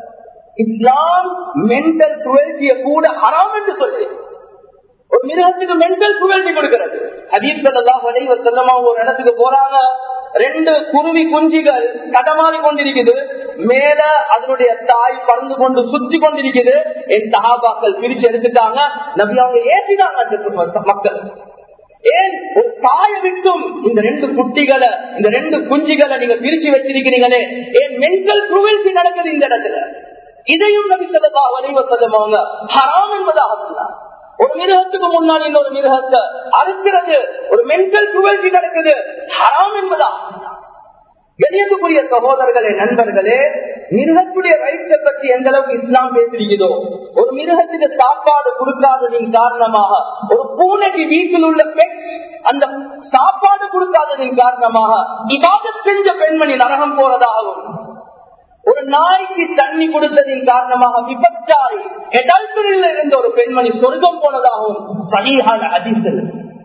இஸ்லாம் மென்டல் குருவல்டிய கூட ஹராம் என்று சொல்லி ஒரு மிருகத்துக்கு மென்டல் குருவல்டி கொடுக்கிறது ஹதீப் சல்லா வலைவ செல்லமா ஒரு இடத்துக்கு போறாங்க ரெண்டு குருவி குஞ்சிகள் கடமாறி கொண்டிருக்குது மேல அதனுடைய தாய் பறந்து கொண்டு சுத்தி கொண்டிருக்குது என் சகாபாக்கள் பிரிச்சு எடுத்துட்டாங்க நபி அவங்க ஏசினாங்க மக்கள் ஏன் ஒரு தாய விட்டும் இந்த ரெண்டு குட்டிகளை இந்த ரெண்டு குஞ்சிகளை நீங்க பிரிச்சு வச்சிருக்கிறீங்களே ஏன் மென்டல் குருவல்சி நடக்குது இந்த இடத்துல இதையும் நபி சொல்லா வலைவ செல்லமாங்க ஹராம் என்பதாக சொன்னார் ஒரு மிருகத்துக்கு முன்னால் இன்னொரு மிருகத்தை அறுக்கிறது ஒரு மென்டல் குருவல்சி நடக்குது ஹராம் என்பதா கணியத்துக்குரிய சகோதரர்களே நண்பர்களே மிருகத்துடைய ரைட்ஸை பற்றி எந்த அளவுக்கு இஸ்லாம் பேசிருக்கிறதோ ஒரு மிருகத்துக்கு சாப்பாடு கொடுக்காததின் காரணமாக ஒரு பூனைக்கு வீட்டில் உள்ள பெட் அந்த சாப்பாடு கொடுக்காததின் காரணமாக இவாதத் செஞ்ச பெண்மணி நரகம் போறதாகவும் ஒரு நாய்க்கு தண்ணி கொடுத்ததின் காரணமாக விபச்சாரி எடல்பரில் இருந்த ஒரு பெண்மணி சொர்க்கம் போனதாகவும் சரியான அதிசல்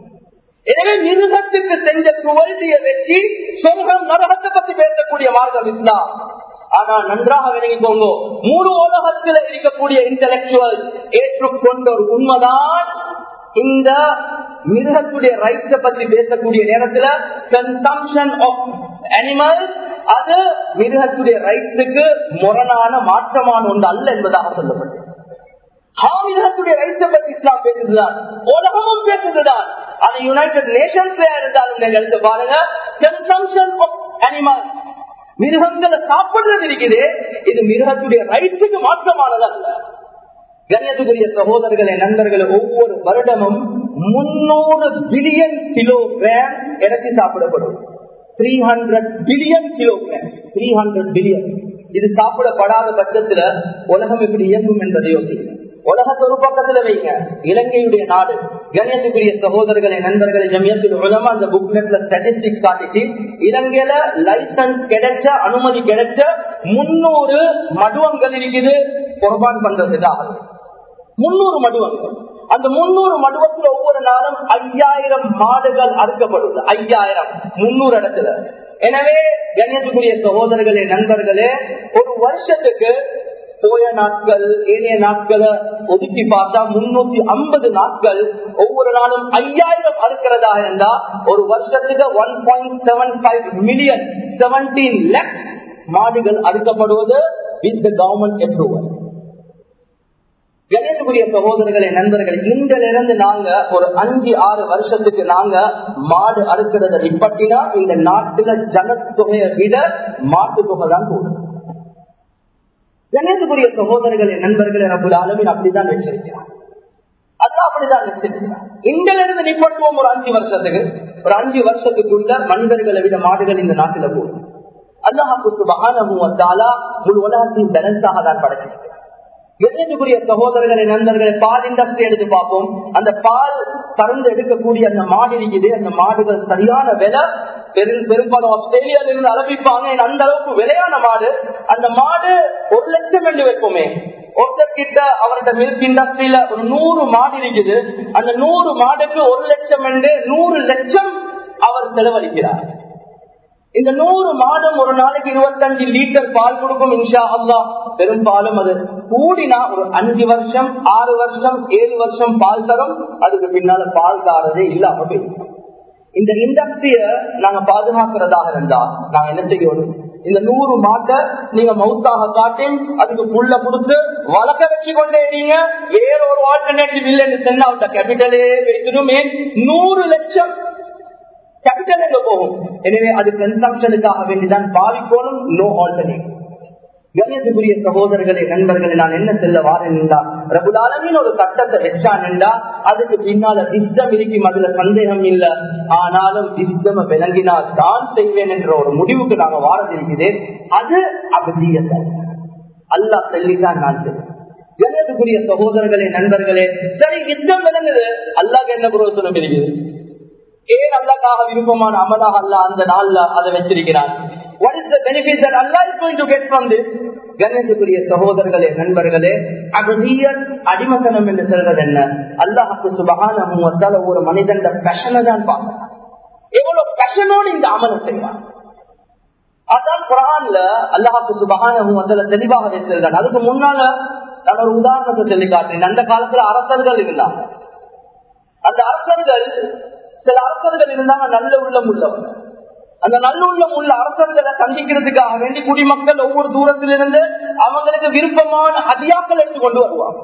எனவே மிருகத்துக்கு செஞ்ச குவல்டிய வச்சு சொர்க்கம் நரகத்தை பத்தி பேசக்கூடிய மார்க்கம் இஸ்லாம் ஆனா நன்றாக விளங்கிக்கோங்க மூணு உலகத்தில் இருக்கக்கூடிய இன்டலெக்சுவல் ஏற்றுக்கொண்ட ஒரு உண்மைதான் இந்த மிருகத்துடைய ரைட்ஸ பத்தி பேசக்கூடிய நேரத்துல கன்சம்ஷன் ஆஃப் அனிமல்ஸ் அது மிருகத்துடைய ரைட்ஸுக்கு முரணான மாற்றமான ஒன்று அல்ல என்பதாக சொல்லப்பட்டது மிருகத்துடைய ரைட்ஸை பத்தி இஸ்லாம் பேசுதுதான் உலகமும் பேசுதுதான் அது யுனைடெட் நேஷன்ஸ்ல இருந்தாலும் நீங்க எடுத்து பாருங்க கன்சம்ஷன் ஆஃப் அனிமல்ஸ் மிருகங்களை சாப்பிடுறது இருக்குது இது மிருகத்துடைய ரைட்ஸுக்கு மாற்றமானது அல்ல கண்ணியத்துக்குரிய சகோதரர்களே நண்பர்களே ஒவ்வொரு வருடமும் முன்னூறு பில்லியன் கிலோகிராம் இறைச்சி சாப்பிடப்படும் three hundred billion kilogram three hundred billion இது சாப்பிடப்படாத பட்சத்துல உலகம் எப்படி இயங்கும் என்பதை யோசிக்கும் உலகத்தை ஒரு பக்கத்துல வைங்க இலங்கையுடைய நாடு கணியத்துக்குரிய சகோதரர்களை நண்பர்களை ஜமியத்தில் உலமா அந்த புக்லெட்ல ஸ்டாட்டிஸ்டிக்ஸ் காட்டிச்சு இலங்கையில லைசன்ஸ் கிடைச்ச அனுமதி கிடைச்ச முன்னூறு மடுவங்கள் இருக்குது குர்பான் பண்றதுக்காக முன்னூறு மடுவங்கள் அந்த முன்னூறு மடுவத்துல ஒவ்வொரு நாளும் ஐயாயிரம் மாடுகள் அறுக்கப்படுது ஐயாயிரம் முன்னூறு இடத்துல எனவே கண்ணியத்துக்குரிய சகோதரர்களே நண்பர்களே ஒரு வருஷத்துக்கு போய நாட்கள் ஏனைய நாட்களை ஒதுக்கி பார்த்தா முன்னூத்தி ஐம்பது நாட்கள் ஒவ்வொரு நாளும் ஐயாயிரம் அறுக்கிறதா இருந்தா ஒரு வருஷத்துக்கு one point seven five million seventeen lakhs மாடுகள் அறுக்கப்படுவது வித் கவர்மெண்ட் அப்ரூவல் கணேசக்குரிய சகோதரர்களே நண்பர்கள் இன்றிலிருந்து நாங்க ஒரு அஞ்சு ஆறு வருஷத்துக்கு நாங்க மாடு அறுக்கிறத நிப்பட்டினா இந்த நாட்டுல ஜனத்தொகையை விட மாட்டு தொகை தான் கூடும் கணேசக்குரிய சகோதரர்களே நண்பர்களே ரபுல் ஆலமின் அப்படிதான் வச்சிருக்கிறார் அதான் அப்படிதான் வச்சிருக்கிறார் இன்றிலிருந்து நிப்பட்டுவோம் ஒரு அஞ்சு வருஷத்துக்கு ஒரு அஞ்சு வருஷத்துக்குள்ள மனிதர்களை விட மாடுகள் இந்த நாட்டுல கூடும் அல்லாஹாக்கு சுபகான முழு உலகத்தின் பேலன்ஸாக தான் படைச்சிருக்கிறார் கண்ணியத்துக்குரிய சகோதரர்களை நண்பர்களை பால் இண்டஸ்ட்ரி எடுத்து பார்ப்போம் அந்த பால் கறந்து எடுக்கக்கூடிய அந்த மாடு இருக்குது அந்த மாடுகள் சரியான விலை பெரும் பெரும்பாலும் ஆஸ்திரேலியால இருந்து அளவிப்பாங்க அந்த அளவுக்கு விலையான மாடு அந்த மாடு ஒரு லட்சம் என்று வைப்போமே ஒருத்தர் கிட்ட அவர்கிட்ட மில்க் இண்டஸ்ட்ரியில ஒரு நூறு மாடு இருக்குது அந்த நூறு மாடுக்கு ஒரு லட்சம் என்று நூறு லட்சம் அவர் செலவழிக்கிறார் இந்த நூறு மாதம் ஒரு நாளைக்கு இருபத்தஞ்சு லிட்டர் பால் கொடுக்கும் இன்ஷா அல்லா பெரும்பாலும் அது கூடினா ஒரு அஞ்சு வருஷம் ஆறு வருஷம் ஏழு வருஷம் பால் தரும் அதுக்கு பின்னால பால் தாரதே இல்லாம போயிடும் இந்த இண்டஸ்ட்ரிய நாங்க பாதுகாக்கிறதாக இருந்தா நாங்க என்ன செய்யணும் இந்த நூறு மாட்டை நீங்க மவுத்தாக காட்டி அதுக்கு புல்ல கொடுத்து வளர்க்க வச்சு கொண்டே நீங்க வேற ஒரு ஆல்டர்னேட்டிவ் இல்லைன்னு சொன்னா கேபிட்டலே வைக்கணுமே நூறு லட்சம் கேபிட்டல் எங்க போகும் எனவே அது கன்சம்ஷனுக்காக வேண்டிதான் பாதிக்கணும் நோ ஆல்டர்னேட் கண்ணியத்துக்குரிய சகோதரர்களே நண்பர்களே நான் என்ன செல்ல வாரேன் என்றா ரகுலாலமின் ஒரு சட்டத்தை வச்சான் என்றா அதுக்கு பின்னால இஷ்டம் இருக்கும் அதுல சந்தேகம் இல்ல ஆனாலும் இஷ்டம் விளங்கினால் தான் செய்வேன் என்ற ஒரு முடிவுக்கு நாங்க வாரது இருக்குது அது அபதியத்தை அல்லா சொல்லித்தான் நான் செய்வேன் கண்ணியத்துக்குரிய சகோதரர்களே நண்பர்களே சரி இஷ்டம் விளங்குது அல்லாக்கு என்ன பொருள் சொல்ல இருக்குது ஏன் அல்லாக்காக விருப்பமான அமலாக அல்ல அந்த நாள்ல அதை வச்சிருக்கிறார் What is the benefit that Allah is going to get from this? கணேசக்குரிய சகோதரர்களே நண்பர்களே அகதியர் அடிமத்தனம் என்று சொல்றது என்ன அல்லாஹுக்கு சுபகான ஒரு மனிதன் பேஷனை தான் பார்க்கிறான் எவ்வளவு பேஷனோடு இந்த அமலை செய்வான் அதான் குரான்ல அல்லாஹாக்கு சுபகான தெளிவாக சொல்றான் அதுக்கு முன்னால நான் ஒரு உதாரணத்தை சொல்லி காட்டுறேன் அந்த காலத்துல அரசர்கள் இருந்தாங்க அந்த அரசர்கள் சில அரசர்கள் இருந்தாங்க நல்ல உள்ளம் உள்ளவங்க அந்த நல்லுள்ளம் உள்ள அரசர்களை சந்திக்கிறதுக்காக வேண்டி குடிமக்கள் ஒவ்வொரு தூரத்திலிருந்து அவங்களுக்கு விருப்பமான ஹதியாக்கள் எடுத்து கொண்டு வருவாங்க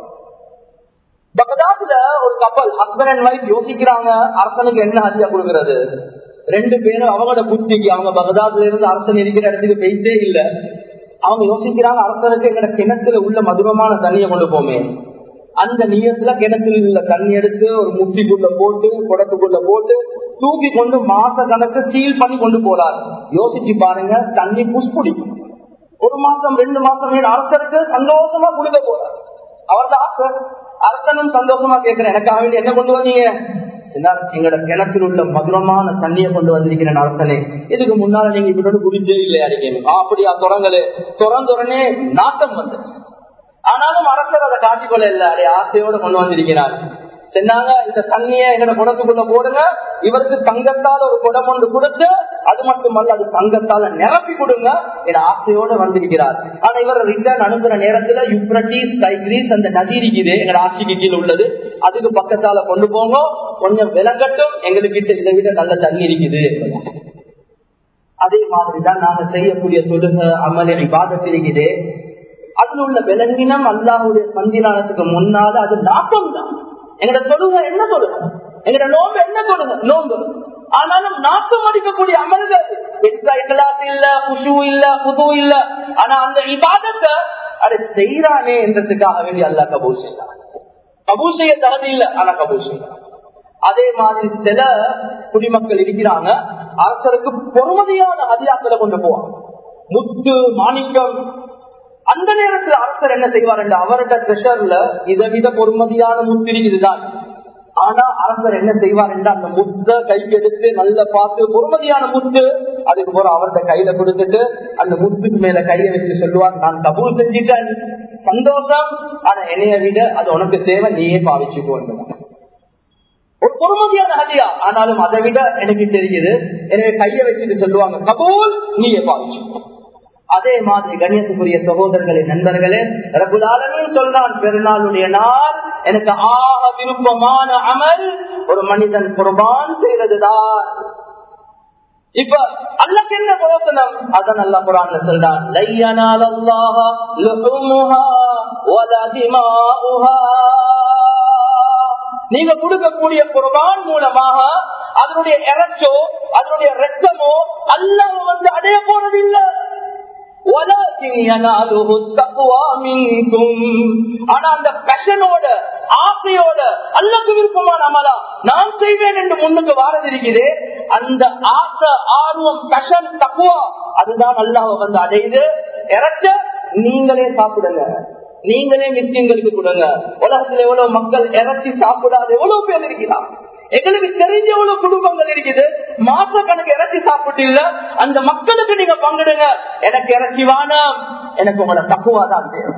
பகதாதுல ஒரு கப்பல் ஹஸ்பண்ட் அண்ட் ஒய்ஃப் யோசிக்கிறாங்க அரசனுக்கு என்ன ஹதியா கொடுக்கறது ரெண்டு பேரும் அவங்களோட புத்திக்கு அவங்க பகதாதுல இருந்து அரசன் இருக்கிற இடத்துக்கு போயிட்டே இல்ல அவங்க யோசிக்கிறாங்க அரசனுக்கு எங்கட கிணத்துல உள்ள மதுரமான தண்ணியை கொண்டு போமே அந்த நீயத்துல கிணத்துல உள்ள தண்ணி எடுத்து ஒரு முட்டிக்குள்ள போட்டு குடத்துக்குள்ள போட்டு தூக்கி கொண்டு மாச கணக்கு சீல் பண்ணி கொண்டு போறாரு யோசிச்சு பாருங்க தண்ணி புஷ்பிடிக்கும் ஒரு மாசம் ரெண்டு மாசம் ஏன் அரசருக்கு சந்தோஷமா கொடுக்க போறார் அவர்தான் ஆசை அரசனும் சந்தோஷமா கேட்கிறேன் எனக்காக வேண்டி என்ன கொண்டு வந்தீங்க சிலர் எங்களோட கிணத்தில் உள்ள மதுரமான தண்ணியை கொண்டு வந்திருக்கிறேன் அரசனே இதுக்கு முன்னால நீங்க இப்படி குடிச்சே இல்லையா இருக்கீங்க அப்படியா துறங்களே துறந்துடனே நாட்டம் வந்துச்சு ஆனாலும் அரசர் அதை காட்டிக்கொள்ள இல்லை அடைய ஆசையோட கொண்டு வந்திருக்கிறார் சொன்னாங்க இந்த தண்ணிய எங்கட குடத்துக்குள்ள போடுங்க இவருக்கு தங்கத்தால் ஒரு குடம் ஒன்று கொடுத்து அது மட்டுமல்ல அது தங்கத்தால நிரப்பி கொடுங்க என ஆசையோட வந்திருக்கிறார் ஆனா இவர் ரிட்டர்ன் அனுப்புற நேரத்துல யுப்ரட்டிஸ் டைக்ரீஸ் அந்த நதி இருக்குது எங்க ஆட்சிக்கு கீழே உள்ளது அதுக்கு பக்கத்தால கொண்டு போங்க கொஞ்சம் விலங்கட்டும் எங்களுக்கு இதை விட நல்ல தண்ணி இருக்குது அதே மாதிரிதான் நாங்க செய்யக்கூடிய தொழுக அமல விவாதத்தில் இருக்குது அதுல உள்ள விலங்கினம் அல்லாஹுடைய சந்தினானத்துக்கு முன்னால அது நாட்டம் தான் எங்கட தொழுக என்ன தொழுக எங்கட நோம்பு என்ன தொழுக நோம்பு ஆனாலும் நாட்டம் அடிக்கக்கூடிய அமல்கள் இல்ல குஷு இல்ல புது இல்ல ஆனா அந்த இபாதத்தை அதை செய்யறானே என்றதுக்காக வேண்டி அல்லா கபூர் செய்யறான் கபூர் செய்ய தகுதி இல்ல ஆனா கபூர் செய்யறான் அதே மாதிரி சில குடிமக்கள் இருக்கிறாங்க அரசருக்கு பொறுமதியான அதிகாரத்துல கொண்டு போவாங்க முத்து மாணிக்கம் அந்த நேரத்தில் அரசர் என்ன செய்வார் என்று அவருடைய ட்ரெஷர்ல இதை வித பொறுமதியான முத்திரி இதுதான் ஆனா அரசர் என்ன செய்வார் என்று அந்த முத்த கைக்கு எடுத்து நல்ல பார்த்து பொறுமதியான முத்து அதுக்கு போற அவர்கிட்ட கையில கொடுத்துட்டு அந்த முத்துக்கு மேல கையை வச்சு சொல்லுவார் நான் கபூல் செஞ்சிட்டேன் சந்தோஷம் ஆனா என்னைய விட அது உனக்கு தேவை நீயே பாவிச்சுக்கோ ஒரு பொறுமதியான ஹதியா ஆனாலும் அதை விட எனக்கு தெரியுது எனவே கையை வச்சுட்டு சொல்லுவாங்க கபூல் நீயே பாவிச்சுக்கோ அதே மாதிரி கண்ணியத்துக்குரிய சகோதரர்களே நண்பர்களே ரகுலாலமின் சொல்றான் பெருநாளுடைய நாள் எனக்கு ஆக விருப்பமான அமல் ஒரு மனிதன் குர்பான் செய்யறதுதான் இப்ப அல்லக்கு என்ன பிரயோசனம் அதான் அல்லா குரான் சொல்றான் லையனால் அல்லாஹ லுஹுமுஹா வலா திமாஉஹா நீங்க கொடுக்கக்கூடிய குர்பான் மூலமாக அதனுடைய இறைச்சோ அதனுடைய ரத்தமோ அல்லாஹ் வந்து அடைய போறது இல்லை ஆனா அந்த பெஷனோட ஆசையோட அல்லக்கு விருப்பமான அமலா நான் செய்வேன் என்று முன்னுக்கு வாரது இருக்குது அந்த ஆசை ஆர்வம் பெஷன் தக்குவா அதுதான் அல்லாஹ் வந்து அடையுது இறைச்ச நீங்களே சாப்பிடுங்க நீங்களே மிஸ்கின்களுக்கு கொடுங்க உலகத்துல எவ்வளவு மக்கள் இறைச்சி சாப்பிடாத எவ்வளவு பேர் இருக்கிறார் எங்களுக்கு தெரிஞ்ச எவ்வளவு குடும்பங்கள் இருக்குது மாச கணக்கு இறைச்சி சாப்பிட்டு இல்ல அந்த மக்களுக்கு நீங்க பங்கிடுங்க எனக்கு இறைச்சி வேணாம் எனக்கு உங்களோட தப்புவாதான் தேவை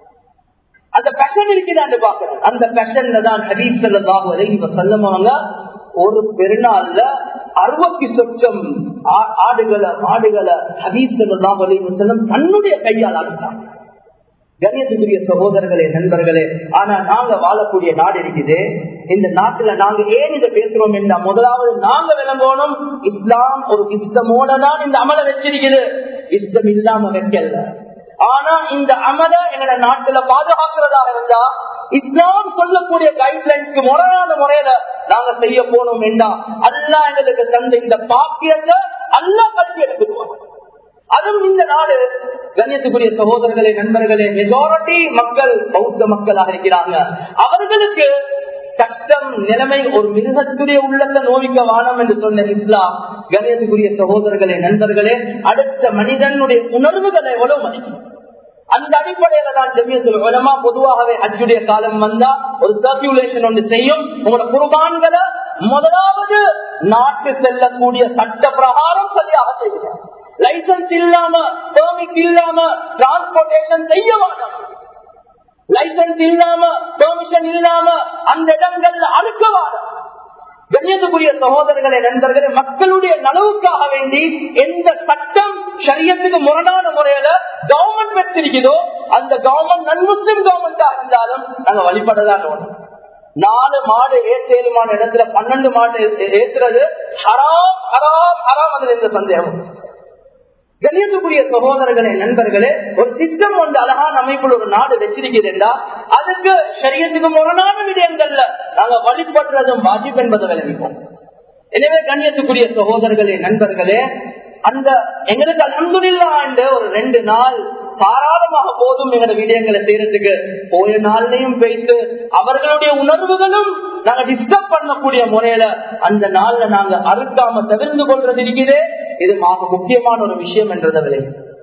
அந்த பெஷன் இருக்குதான்னு பாக்குறேன் அந்த பெஷன்ல தான் ஹபீப் செல்லதாக இவங்க சொல்லமாங்க ஒரு பெருநாள்ல அறுபத்தி சொச்சம் ஆடுகளை மாடுகளை ஹபீப் செல்லதாக செல்லம் தன்னுடைய கையால் ஆடுறாங்க கண்ணியத்துக்குரிய சகோதரர்களே நண்பர்களே ஆனா நாங்க வாழக்கூடிய நாடு இருக்குது இந்த நாட்டுல நாங்க ஏன் இதை பேசுறோம் என்றா முதலாவது நாங்க விளங்கணும் இஸ்லாம் ஒரு இஷ்டமோட தான் இந்த அமலை வச்சிருக்குது இஷ்டம் இல்லாம வைக்கல ஆனா இந்த அமல எங்களோட நாட்டுல பாதுகாக்கிறதாக இருந்தா இஸ்லாம் சொல்லக்கூடிய கைட்லைன்ஸ்க்கு முறையான முறையில நாங்க செய்ய போனோம் என்றா அல்லா எங்களுக்கு தந்த இந்த பாக்கியத்தை அல்லா கல்வி எடுத்துக்குவாங்க அதுவும் இந்த நாடு கண்ணியத்துக்குரிய சகோதரர்களே நண்பர்களே மெஜாரிட்டி மக்கள் பௌத்த மக்களாக இருக்கிறாங்க அவர்களுக்கு கஷ்டம் நிலைமை ஒரு மிருகத்துடைய உள்ளத்தை நோவிக்க வானம் என்று சொன்ன இஸ்லாம் கண்ணியத்துக்குரிய சகோதரர்களே நண்பர்களே அடுத்த மனிதனுடைய உணர்வுகளை எவ்வளவு மதிக்கும் அந்த அடிப்படையில தான் ஜமியத்தில் உலமா பொதுவாகவே அஜுடைய காலம் வந்தா ஒரு சர்க்குலேஷன் ஒன்று செய்யும் உங்களோட குர்பான்களை முதலாவது நாட்டு செல்லக்கூடிய சட்ட பிரகாரம் சரியாக செய்யுங்க லைசன்ஸ் இல்லாம பெர்மிட் இல்லாம டிரான்ஸ்போர்டேஷன் செய்ய வேண்டாம் லைசன்ஸ் இல்லாம பெர்மிஷன் இல்லாம அந்த இடங்கள்ல அறுக்க வேண்டாம் கண்ணியத்துக்குரிய சகோதரர்களே நண்பர்களே மக்களுடைய நலவுக்காக வேண்டி எந்த சட்டம் சரியத்துக்கு முரணான முறையில கவர்மெண்ட் வச்சிருக்கிறதோ அந்த கவர்மெண்ட் நன் முஸ்லிம் கவர்மெண்டா இருந்தாலும் நாங்க வழிபடதான் வேணும் நாலு மாடு ஏற்றேழுமான இடத்துல பன்னெண்டு மாடு ஏத்துறது ஹராம் ஹராம் ஹராம் அதுல எந்த சந்தேகம் கணியத்துக்குரிய சகோதரர்களே நண்பர்களே ஒரு சிஸ்டம் வந்து அழகான அமைப்பில் ஒரு நாடு வச்சிருக்கிறதா அதுக்கு சரியத்துக்கு முரணான விடயங்கள்ல நாங்க வழிபடுறதும் வாஜிப் என்பதை விளம்பிப்போம் எனவே கண்ணியத்துக்குரிய சகோதரர்களே நண்பர்களே அந்த எங்களுக்கு அன்புல்லா என்ற ஒரு ரெண்டு நாள் தாராளமாக போதும் எங்களோட விடயங்களை செய்யறதுக்கு போய நாள்லையும் வைத்து அவர்களுடைய உணர்வுகளும் நாங்க டிஸ்டர்ப் பண்ணக்கூடிய முறையில அந்த நாள்ல நாங்க அறுக்காம தவிர்த்து கொள்றது இருக்கிறதே இது மாக முக்கியமான ஒரு விஷயம் என்றதை விளை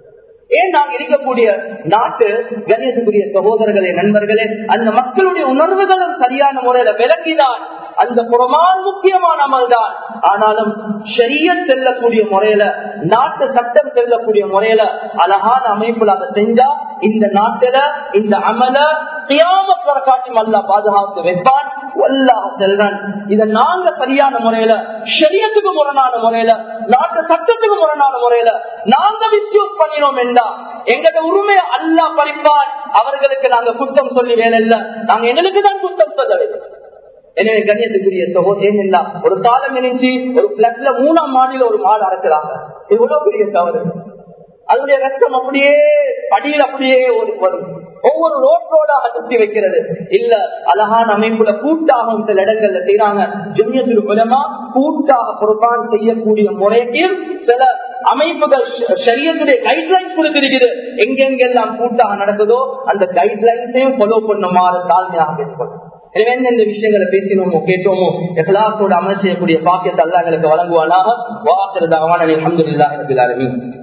ஏன் நாங்க இருக்கக்கூடிய நாட்டு கணியத்துக்குரிய சகோதரர்களே நண்பர்களே அந்த மக்களுடைய உணர்வுகளும் சரியான முறையில விளங்கிதான் அந்த புறமான் முக்கியமான அமல் தான் ஆனாலும் ஷரிய செல்லக்கூடிய முறையில நாட்டு சட்டம் செல்லக்கூடிய முறையில அழகான அமைப்புல அதை செஞ்சா இந்த நாட்டுல இந்த அமல தியாமத் வர காட்டி அல்லா பாதுகாத்து வைப்பான் வல்லாஹ் செல்றான் இத நாங்க சரியான முறையில ஷரியத்துக்கு முரணான முறையில நாட்டு சட்டத்துக்கு முரணான முறையில நாங்க மிஸ்யூஸ் பண்ணினோம் என்றா எங்கட உரிமையை அல்லா பறிப்பான் அவர்களுக்கு நாங்க குத்தம் சொல்லி வேலை இல்ல நாங்க எங்களுக்கு தான் குத்தம் சொல்ல வேண்டும் எனவே கண்ணியத்துக்குரிய சகோதரன் ஒரு காலம் நினைச்சு ஒரு பிளட்ல மூணாம் மாடியில ஒரு மாடு அறக்குறாங்க எவ்வளவு பெரிய தவறு அதனுடைய ரத்தம் அப்படியே அடியில் அப்படியே ஒரு வரும் ஒவ்வொரு ரோட் ரோடாக சுத்தி வைக்கிறது இல்ல அழகான அமைப்புல கூட்டாகவும் சில இடங்கள்ல செய்யறாங்க ஜெமியத்தில் மூலமா கூட்டாக பொறுப்பான் செய்யக்கூடிய முறைக்கும் சில அமைப்புகள் சரியத்துடைய கைட்லைன்ஸ் கொடுத்திருக்கிறது எங்கெங்கெல்லாம் கூட்டாக நடக்குதோ அந்த கைட்லைன்ஸையும் ஃபாலோ பண்ணுமாறு தாழ்மையாக கேட்டுக்கொள்ளும் எனவே எந்தெந்த விஷயங்களை பேசினோமோ கேட்டோமோ எஹ்லாசோட அமல் செய்யக்கூடிய பாக்கியத்தை அல்லா எங்களுக்கு வழங்குவானாக வாக்குறது அவன் அலமதுல்லாஹி ரபில் ஆலமீன்